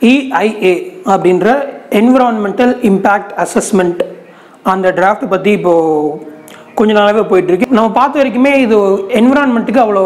EIA அப்படின்ற environmental impact assessment அந்த draft பற்றி இப்போது கொஞ்ச நாளாகவே போயிட்டுருக்கு நம்ம பார்த்த வரைக்குமே இது என்விரான்மெண்ட்டுக்கு அவ்வளோ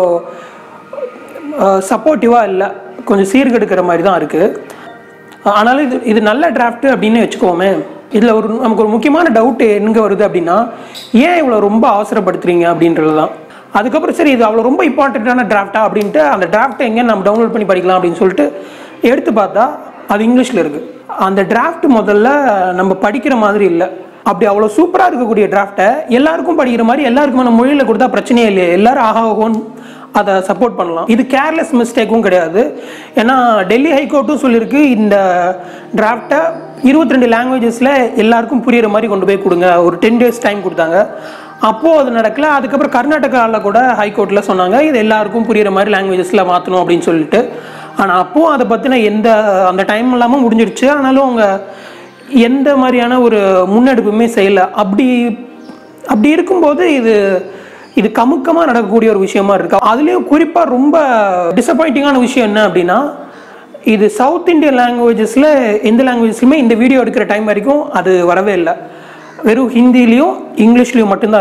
சப்போர்ட்டிவாக இல்லை கொஞ்சம் சீர்கெடுக்கிற மாதிரி தான் இருக்குது ஆனாலும் இது இது நல்ல டிராஃப்ட் அப்படின்னு வச்சுக்கோமே இதில் ஒரு நமக்கு ஒரு முக்கியமான டவுட் எங்கே வருது அப்படின்னா ஏன் இவ்வளோ ரொம்ப அவசரப்படுத்துறீங்க அப்படின்றது தான் அதுக்கப்புறம் சரி இது அவ்வளோ ரொம்ப இம்பார்ட்டண்ட்டான டிராஃப்டா அப்படின்ட்டு அந்த டிராஃப்ட்டை எங்கே நம்ம டவுன்லோட் பண்ணி படிக்கலாம் அப்படின்னு சொல்லிட்டு எடுத்து பார்த்தா அது இங்கிலீஷில் இருக்குது அந்த டிராஃப்ட் முதல்ல நம்ம படிக்கிற மாதிரி இல்லை அப்படி அவ்வளோ சூப்பராக இருக்கக்கூடிய டிராஃப்டை எல்லாருக்கும் படிக்கிற மாதிரி எல்லாருக்குமான மொழியில் கொடுத்தா பிரச்சனையே இல்லையே எல்லாரும் ஆஹா ஓஹோன்னு அதை சப்போர்ட் பண்ணலாம் இது கேர்லெஸ் மிஸ்டேக்கும் கிடையாது ஏன்னா டெல்லி ஹைகோர்ட்டும் சொல்லியிருக்கு இந்த டிராஃப்டை இருபத்தி ரெண்டு லாங்குவேஜஸில் எல்லாருக்கும் புரியுற மாதிரி கொண்டு போய் கொடுங்க ஒரு டென் டேஸ் டைம் கொடுத்தாங்க அப்போது அது நடக்கல அதுக்கப்புறம் கர்நாடகாவில் கூட ஹைகோர்ட்டில் சொன்னாங்க இது எல்லாருக்கும் புரியுற மாதிரி லாங்குவேஜஸில் மாற்றணும் அப்படின்னு சொல்லிட்டு ஆனால் அப்போது அதை பற்றின எந்த அந்த டைம் இல்லாமல் முடிஞ்சிடுச்சு ஆனாலும் அவங்க எந்த மாதிரியான ஒரு முன்னெடுப்புமே செய்யலை அப்படி அப்படி இருக்கும்போது இது இது கமுக்கமாக நடக்கக்கூடிய ஒரு விஷயமா இருக்கு அதுலேயும் குறிப்பாக ரொம்ப டிசப்பாயிண்டிங்கான விஷயம் என்ன அப்படின்னா இது சவுத் இந்தியன் லாங்குவேஜஸில் எந்த லாங்குவேஜஸ்லையுமே இந்த வீடியோ எடுக்கிற டைம் வரைக்கும் அது வரவே இல்லை வெறும் ஹிந்திலையும் இங்கிலீஷ்லேயும் மட்டும்தான்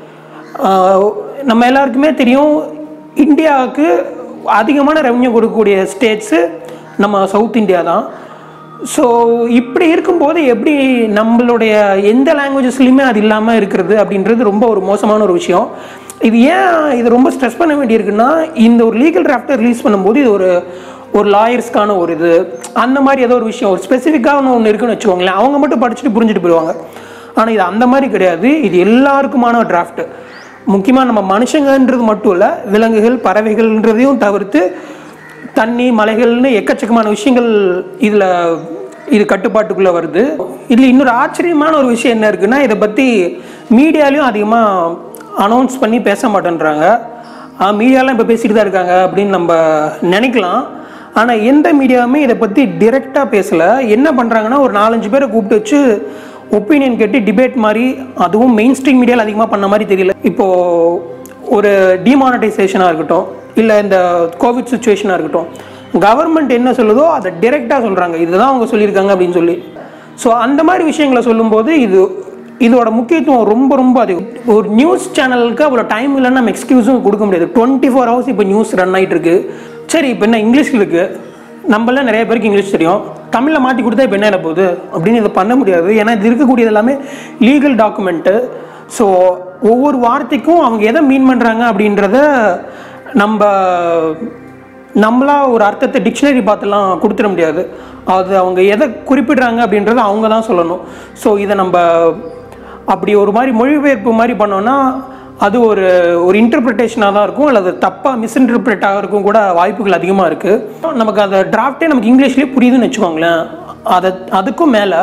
இருக்குது நம்ம எல்லாருக்குமே தெரியும் இந்தியாவுக்கு அதிகமான ரெவன்யூ கொடுக்கக்கூடிய ஸ்டேட்ஸு நம்ம சவுத் இந்தியா தான் ஸோ இப்படி இருக்கும்போது எப்படி நம்மளுடைய எந்த லாங்குவேஜஸ்லையுமே அது இல்லாமல் இருக்கிறது அப்படின்றது ரொம்ப ஒரு மோசமான ஒரு விஷயம் இது ஏன் இது ரொம்ப ஸ்ட்ரெஸ் பண்ண வேண்டியிருக்குன்னா இந்த ஒரு லீகல் டிராஃப்டை ரிலீஸ் பண்ணும்போது இது ஒரு ஒரு லாயர்ஸ்க்கான ஒரு இது அந்த மாதிரி ஏதோ ஒரு விஷயம் ஒரு ஸ்பெசிஃபிக்கான ஒன்று இருக்குன்னு வச்சுக்கோங்களேன் அவங்க மட்டும் படிச்சுட்டு புரிஞ்சுட்டு போயிடுவாங்க ஆனால் இது அந்த மாதிரி கிடையாது இது எல்லாருக்குமான டிராஃப்ட் முக்கியமாக நம்ம மனுஷங்கன்றது மட்டும் இல்லை விலங்குகள் பறவைகள்ன்றதையும் தவிர்த்து தண்ணி மலைகள்னு எக்கச்சக்கமான விஷயங்கள் இதில் இது கட்டுப்பாட்டுக்குள்ளே வருது இதில் இன்னொரு ஆச்சரியமான ஒரு விஷயம் என்ன இருக்குன்னா இதை பற்றி மீடியாலையும் அதிகமாக அனௌன்ஸ் பண்ணி பேச மாட்டேன்றாங்க மீடியாலாம் இப்போ பேசிட்டு தான் இருக்காங்க அப்படின்னு நம்ம நினைக்கலாம் ஆனால் எந்த மீடியாவுமே இதை பற்றி டிரெக்டாக பேசலை என்ன பண்ணுறாங்கன்னா ஒரு நாலஞ்சு பேரை கூப்பிட்டு வச்சு ஒப்பீனியன் கேட்டு டிபேட் மாதிரி அதுவும் மெயின் ஸ்ட்ரீம் மீடியாவில் அதிகமாக பண்ண மாதிரி தெரியல இப்போது ஒரு டிமானடைசேஷனாக இருக்கட்டும் இல்லை இந்த கோவிட் சுச்சுவேஷனாக இருக்கட்டும் கவர்மெண்ட் என்ன சொல்லுதோ அதை டிரெக்டாக சொல்கிறாங்க இதுதான் அவங்க சொல்லியிருக்காங்க அப்படின்னு சொல்லி ஸோ அந்த மாதிரி விஷயங்களை சொல்லும்போது இது இதோட முக்கியத்துவம் ரொம்ப ரொம்ப அதிகம் ஒரு நியூஸ் சேனலுக்கு அவ்வளோ டைம் இல்லைன்னு நம்ம எக்ஸ்கியூஸும் கொடுக்க முடியாது டுவெண்ட்டி ஃபோர் ஹவர்ஸ் இப்போ நியூஸ் ரன் ஆகிட்டு இருக்கு சரி இப்போ என்ன இங்கிலீஷில் இருக்கு நம்மள நிறைய பேருக்கு இங்கிலீஷ் தெரியும் தமிழில் மாற்றி கொடுத்தா இப்போ என்ன ஆகப் போகுது அப்படின்னு இதை பண்ண முடியாது ஏன்னா இது இருக்கக்கூடியது எல்லாமே லீகல் டாக்குமெண்ட்டு ஸோ ஒவ்வொரு வார்த்தைக்கும் அவங்க எதை மீன் பண்ணுறாங்க அப்படின்றத நம்ம நம்மளா ஒரு அர்த்தத்தை டிக்ஷனரி பார்த்துலாம் கொடுத்துட முடியாது அது அவங்க எதை குறிப்பிடுறாங்க அப்படின்றத அவங்க தான் சொல்லணும் ஸோ இதை நம்ம அப்படி ஒரு மாதிரி மொழிபெயர்ப்பு மாதிரி பண்ணோன்னா அது ஒரு ஒரு இன்டர்பிரிட்டேஷனாக தான் இருக்கும் அல்லது தப்பாக மிஸ்இன்டர்பிரேட் ஆகிறதுக்கும் கூட வாய்ப்புகள் அதிகமாக இருக்குது நமக்கு அந்த டிராஃப்டே நமக்கு இங்கிலீஷ்லேயே புரியுதுன்னு வச்சுக்கோங்களேன் அதை அதுக்கும் மேலே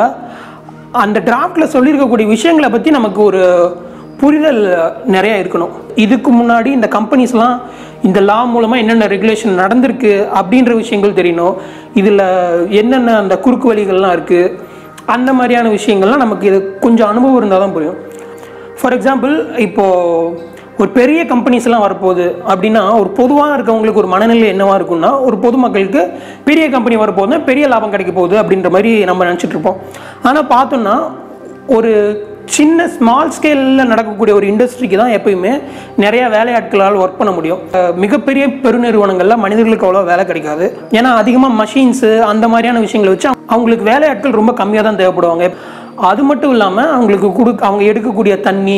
அந்த டிராஃப்டில் சொல்லியிருக்கக்கூடிய விஷயங்களை பற்றி நமக்கு ஒரு புரிதல் நிறைய இருக்கணும் இதுக்கு முன்னாடி இந்த கம்பெனிஸ்லாம் இந்த லா மூலமாக என்னென்ன ரெகுலேஷன் நடந்திருக்கு அப்படின்ற விஷயங்கள் தெரியணும் இதில் என்னென்ன அந்த குறுக்கு வழிகள்லாம் இருக்குது அந்த மாதிரியான விஷயங்கள்லாம் நமக்கு இது கொஞ்சம் அனுபவம் இருந்தால் தான் புரியும் ஃபார் எக்ஸாம்பிள் இப்போது ஒரு பெரிய கம்பெனிஸ்லாம் வரப்போகுது அப்படின்னா ஒரு பொதுவாக இருக்கவங்களுக்கு ஒரு மனநிலை என்னவா இருக்கும்னா ஒரு பொதுமக்களுக்கு பெரிய கம்பெனி வரப்போகுதுன்னா பெரிய லாபம் கிடைக்க போகுது அப்படின்ற மாதிரி நம்ம நினச்சிட்டு இருப்போம் ஆனால் பார்த்தோம்னா ஒரு சின்ன ஸ்மால் ஸ்கேலில் நடக்கக்கூடிய ஒரு இண்டஸ்ட்ரிக்கு தான் எப்பயுமே நிறைய வேலையாட்களால் ஒர்க் பண்ண முடியும் அஹ் மிகப்பெரிய பெருநிறுவனங்களில் மனிதர்களுக்கு அவ்வளோ வேலை கிடைக்காது ஏன்னா அதிகமாக மஷின்ஸு அந்த மாதிரியான விஷயங்களை வச்சு அவங்களுக்கு வேலையாட்கள் ரொம்ப கம்மியாக தான் தேவைப்படுவாங்க அது மட்டும் இல்லாமல் அவங்களுக்கு கொடு அவங்க எடுக்கக்கூடிய தண்ணி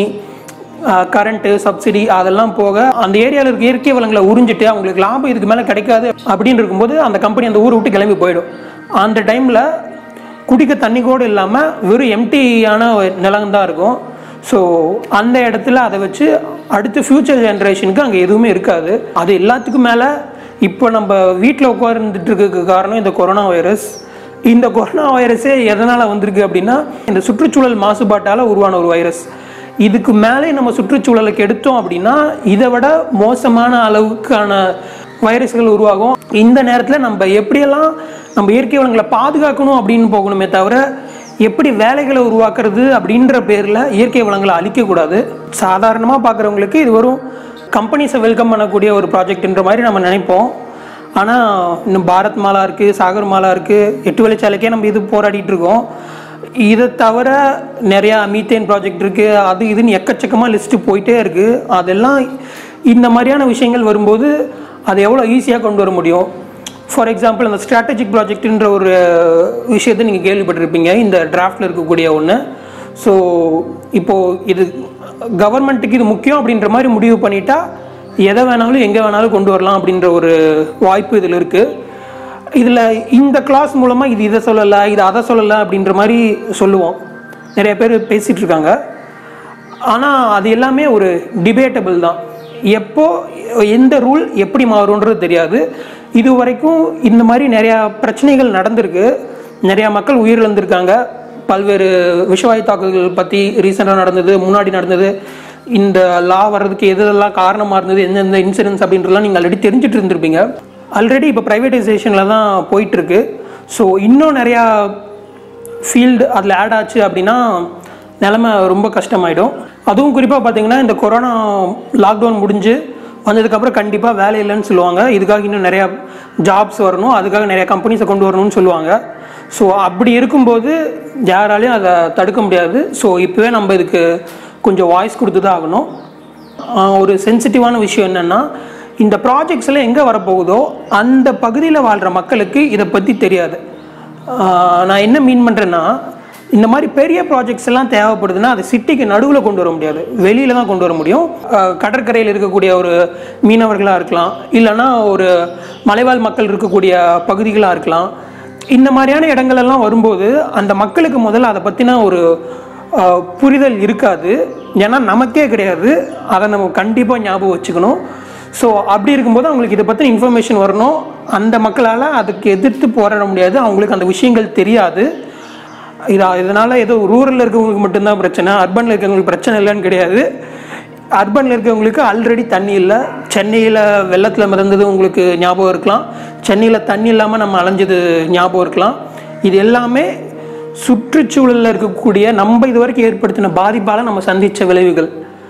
கரண்ட்டு சப்சிடி அதெல்லாம் போக அந்த ஏரியாவில் இருக்க இயற்கை வளங்களை உறிஞ்சிட்டு அவங்களுக்கு லாபம் இதுக்கு மேலே கிடைக்காது அப்படின்னு இருக்கும்போது அந்த கம்பெனி அந்த ஊரை விட்டு கிளம்பி போயிடும் அந்த டைமில் குடிக்க தண்ணி கூட இல்லாமல் வெறும் எம்டியான நிலம் தான் இருக்கும் ஸோ அந்த இடத்துல அதை வச்சு அடுத்து ஃப்யூச்சர் ஜென்ரேஷனுக்கு அங்கே எதுவுமே இருக்காது அது எல்லாத்துக்கும் மேலே இப்போ நம்ம வீட்டில் உட்கார்ந்துட்டு இருக்க காரணம் இந்த கொரோனா வைரஸ் இந்த கொரோனா வைரஸே எதனால் வந்திருக்கு அப்படின்னா இந்த சுற்றுச்சூழல் மாசுபாட்டால் உருவான ஒரு வைரஸ் இதுக்கு மேலே நம்ம சுற்றுச்சூழலுக்கு எடுத்தோம் அப்படின்னா இதை விட மோசமான அளவுக்கான வைரஸ்கள் உருவாகும் இந்த நேரத்தில் நம்ம எப்படியெல்லாம் நம்ம இயற்கை வளங்களை பாதுகாக்கணும் அப்படின்னு போகணுமே தவிர எப்படி வேலைகளை உருவாக்குறது அப்படின்ற பேரில் இயற்கை வளங்களை அழிக்கக்கூடாது சாதாரணமாக பார்க்குறவங்களுக்கு இது வரும் கம்பெனிஸை வெல்கம் பண்ணக்கூடிய ஒரு ப்ராஜெக்ட்ன்ற மாதிரி நம்ம நினைப்போம் ஆனால் இன்னும் பாரத் மாலா இருக்குது சாகர் மாலா இருக்குது எட்டு வழிச்சாலைக்கே நம்ம இது போராடிட்டு இருக்கோம் இதை தவிர நிறையா மீத்தேன் ப்ராஜெக்ட் இருக்குது அது இதுன்னு எக்கச்சக்கமாக லிஸ்ட்டு போயிட்டே இருக்குது அதெல்லாம் இந்த மாதிரியான விஷயங்கள் வரும்போது அதை எவ்வளோ ஈஸியாக கொண்டு வர முடியும் ஃபார் எக்ஸாம்பிள் அந்த ஸ்ட்ராட்டஜிக் ப்ராஜெக்ட்ன்ற ஒரு விஷயத்தை நீங்கள் கேள்விப்பட்டிருப்பீங்க இந்த டிராஃப்டில் இருக்கக்கூடிய ஒன்று ஸோ இப்போது இது கவர்மெண்ட்டுக்கு இது முக்கியம் அப்படின்ற மாதிரி முடிவு பண்ணிட்டா எதை வேணாலும் எங்கே வேணாலும் கொண்டு வரலாம் அப்படின்ற ஒரு வாய்ப்பு இதில் இருக்குது இதில் இந்த கிளாஸ் மூலமாக இது இதை சொல்லலை இது அதை சொல்லலை அப்படின்ற மாதிரி சொல்லுவோம் நிறைய பேர் பேசிகிட்டு இருக்காங்க ஆனால் அது எல்லாமே ஒரு டிபேட்டபிள் தான் எப்போ எந்த ரூல் எப்படி மாறும்ன்றது தெரியாது இது வரைக்கும் இந்த மாதிரி நிறையா பிரச்சனைகள் நடந்திருக்கு நிறையா மக்கள் உயிரிழந்திருக்காங்க பல்வேறு விஷவாயு தாக்குதல்கள் பற்றி ரீசெண்டாக நடந்தது முன்னாடி நடந்தது இந்த லா வர்றதுக்கு எதெல்லாம் காரணமாக இருந்தது எந்தெந்த இன்சூரன்ஸ் அப்படின்றலாம் நீங்கள் ஆல்ரெடி தெரிஞ்சுட்டு இருந்திருப்பீங்க ஆல்ரெடி இப்போ ப்ரைவேட்டைசேஷனில் தான் போயிட்டுருக்கு ஸோ இன்னும் நிறையா ஃபீல்டு அதில் ஆட் ஆச்சு அப்படின்னா நிலமை ரொம்ப கஷ்டமாயிடும் அதுவும் குறிப்பாக பார்த்தீங்கன்னா இந்த கொரோனா லாக்டவுன் முடிஞ்சு வந்ததுக்கப்புறம் கண்டிப்பாக வேலை இல்லைன்னு சொல்லுவாங்க இதுக்காக இன்னும் நிறையா ஜாப்ஸ் வரணும் அதுக்காக நிறைய கம்பெனிஸை கொண்டு வரணும்னு சொல்லுவாங்க ஸோ அப்படி இருக்கும்போது யாராலையும் அதை தடுக்க முடியாது ஸோ இப்போவே நம்ம இதுக்கு கொஞ்சம் வாய்ஸ் கொடுத்து தான் ஆகணும் ஆஹ் ஒரு சென்சிட்டிவான விஷயம் என்னென்னா இந்த ப்ராஜெக்ட்ஸில் எங்கே வரப்போகுதோ அந்த பகுதியில் வாழ்கிற மக்களுக்கு இதை பற்றி தெரியாது ஆஹ் நான் என்ன மீன் பண்ணுறேன்னா இந்த மாதிரி பெரிய ப்ராஜெக்ட்ஸ் எல்லாம் தேவைப்படுதுன்னா அது சிட்டிக்கு நடுவில் கொண்டு வர முடியாது வெளியில தான் கொண்டு வர முடியும் ஆஹ் கடற்கரையில் இருக்கக்கூடிய ஒரு மீனவர்களாக இருக்கலாம் இல்லைன்னா ஒரு மலைவாழ் மக்கள் இருக்கக்கூடிய பகுதிகளாக இருக்கலாம் இந்த மாதிரியான இடங்கள் எல்லாம் வரும்போது அந்த மக்களுக்கு முதல்ல அதை பற்றின ஒரு ஆஹ், புரிதல் இருக்காது ஏன்னா நமக்கே கிடையாது அதை நம்ம கண்டிப்பாக ஞாபகம் வச்சுக்கணும் ஸோ அப்படி இருக்கும்போது அவங்களுக்கு இதை பற்றின இன்ஃபர்மேஷன் வரணும் அந்த மக்களால் அதுக்கு எதிர்த்து போராட முடியாது அவங்களுக்கு அந்த விஷயங்கள் தெரியாது இதா இதனால் ஏதோ ரூரலில் இருக்கவங்களுக்கு மட்டும்தான் பிரச்சனை அர்பனில் இருக்கவங்களுக்கு பிரச்சனை இல்லைன்னு கிடையாது அர்பனில் இருக்கவங்களுக்கு ஆல்ரெடி தண்ணி இல்லை சென்னையில் வெள்ளத்தில் மிதந்தது உங்களுக்கு ஞாபகம் இருக்கலாம் சென்னையில் தண்ணி இல்லாமல் நம்ம அலைஞ்சது ஞாபகம் இருக்கலாம் இது எல்லாமே சுற்றுச்சூழலில் இருக்கக்கூடிய நம்ம இது வரைக்கும் ஏற்படுத்தின பாதிப்பால் நம்ம சந்தித்த விளைவுகள்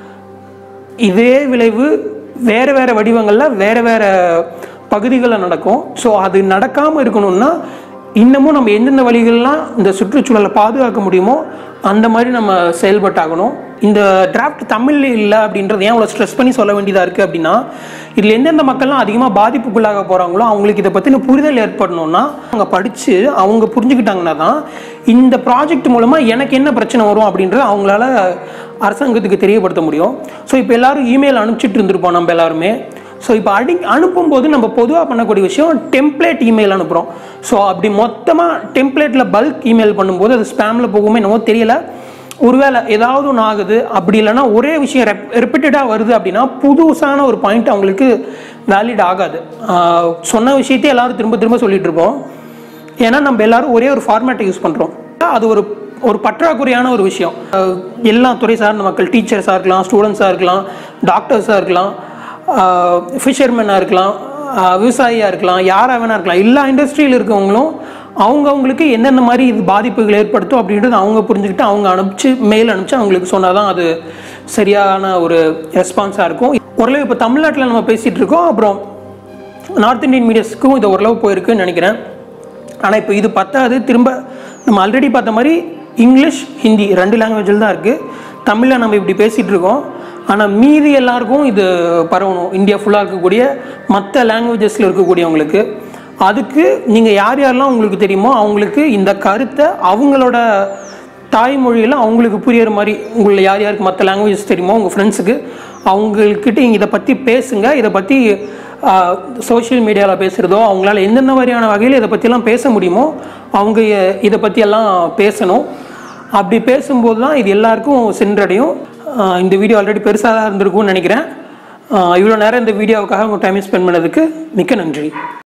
இதே விளைவு வேறு வேறு வடிவங்களில் வேறு வேறு பகுதிகளில் நடக்கும் ஸோ அது நடக்காமல் இருக்கணும்னா இன்னமும் நம்ம எந்தெந்த வழிகள்லாம் இந்த சுற்றுச்சூழலை பாதுகாக்க முடியுமோ அந்த மாதிரி நம்ம செயல்பட்டாகணும் இந்த டிராஃப்ட் தமிழில் இல்லை அப்படின்றது ஏன் அவ்வளோ ஸ்ட்ரெஸ் பண்ணி சொல்ல வேண்டியதாக இருக்குது அப்படின்னா இதில் எந்தெந்த மக்கள்லாம் அதிகமாக பாதிப்புக்குள்ளாக போகிறாங்களோ அவங்களுக்கு இதை பற்றின புரிதல் ஏற்படணும்னா அவங்க படித்து அவங்க புரிஞ்சுக்கிட்டாங்கன்னா தான் இந்த ப்ராஜெக்ட் மூலமாக எனக்கு என்ன பிரச்சனை வரும் அப்படின்றத அவங்களால அரசாங்கத்துக்கு தெரியப்படுத்த முடியும் ஸோ இப்போ எல்லாரும் இமெயில் அனுப்பிச்சிட்டு இருந்திருப்போம் நம்ம எல்லாருமே ஸோ இப்போ அடி அனுப்பும்போது நம்ம பொதுவாக பண்ணக்கூடிய விஷயம் டெம்ப்ளேட் இமெயில் அனுப்புகிறோம் ஸோ அப்படி மொத்தமாக டெம்ப்ளேட்டில் பல்க் இமெயில் பண்ணும்போது அது ஸ்பேமில் போகுமே என்னவோ தெரியல ஒருவேளை ஏதாவது ஒன்று ஆகுது அப்படி இல்லைன்னா ஒரே விஷயம் ரெப் ரிப்பீட்டடாக வருது அப்படின்னா புதுசான ஒரு பாயிண்ட் அவங்களுக்கு வேலிட் ஆகாது ஆஹ் சொன்ன விஷயத்தையே எல்லாரும் திரும்ப திரும்ப சொல்லிட்டு இருப்போம் ஏன்னா நம்ம எல்லாரும் ஒரே ஒரு ஃபார்மேட்டை யூஸ் பண்ணுறோம் அது ஒரு ஒரு பற்றாக்குறையான ஒரு விஷயம் அஹ் எல்லா துறை சார்ந்த மக்கள் டீச்சர்ஸாக இருக்கலாம் ஸ்டூடெண்ட்ஸாக இருக்கலாம் டாக்டர்ஸாக இருக்கலாம் ஃபிஷர்மேனாக இருக்கலாம் அஹ் விவசாயியாக இருக்கலாம் யாராக வேணா இருக்கலாம் எல்லா இண்டஸ்ட்ரியில் இருக்கவங்களும் அவங்கவுங்களுக்கு எந்தெந்த மாதிரி இது பாதிப்புகள் ஏற்படுத்தும் அப்படின்றது அவங்க புரிஞ்சுக்கிட்டு அவங்க அனுப்பிச்சு மெயில் அனுப்பிச்சு அவங்களுக்கு சொன்னால் தான் அது சரியான ஒரு ரெஸ்பான்ஸாக இருக்கும் ஓரளவு இப்போ தமிழ்நாட்டில் நம்ம பேசிகிட்டு இருக்கோம் அப்புறம் நார்த் இந்தியன் மீடியாஸ்க்கும் இது ஓரளவு போயிருக்குன்னு நினைக்கிறேன் ஆனால் இப்போ இது பத்தாது திரும்ப நம்ம ஆல்ரெடி பார்த்த மாதிரி இங்கிலீஷ் ஹிந்தி ரெண்டு லாங்குவேஜில் தான் இருக்குது தமிழில் நம்ம இப்படி பேசிகிட்டு இருக்கோம் ஆனால் மீதி எல்லாருக்கும் இது பரவணும் இந்தியா ஃபுல்லாக இருக்கக்கூடிய மற்ற லாங்குவேஜஸில் இருக்கக்கூடியவங்களுக்கு அதுக்கு நீங்கள் யார் யாரெல்லாம் உங்களுக்கு தெரியுமோ அவங்களுக்கு இந்த கருத்தை அவங்களோட தாய்மொழியில் அவங்களுக்கு புரியிற மாதிரி உங்களை யார் யாருக்கு மற்ற லாங்குவேஜஸ் தெரியுமோ உங்கள் ஃப்ரெண்ட்ஸுக்கு அவங்கக்கிட்ட இங்கே இதை பற்றி பேசுங்க இதை பற்றி சோஷியல் மீடியாவில் பேசுகிறதோ அவங்களால எந்தெந்த மாதிரியான வகையில் இதை பற்றிலாம் பேச முடியுமோ அவங்க இதை பற்றியெல்லாம் பேசணும் அப்படி பேசும்போது தான் இது எல்லாருக்கும் சென்றடையும் ஆஹ் இந்த வீடியோ ஆல்ரெடி பெருசாக தான் இருந்திருக்கும்னு நினைக்கிறேன் ஆஹ் இவ்வளோ நேரம் இந்த வீடியோவுக்காக உங்கள் டைம் ஸ்பெண்ட் பண்ணதுக்கு மிக்க நன்றி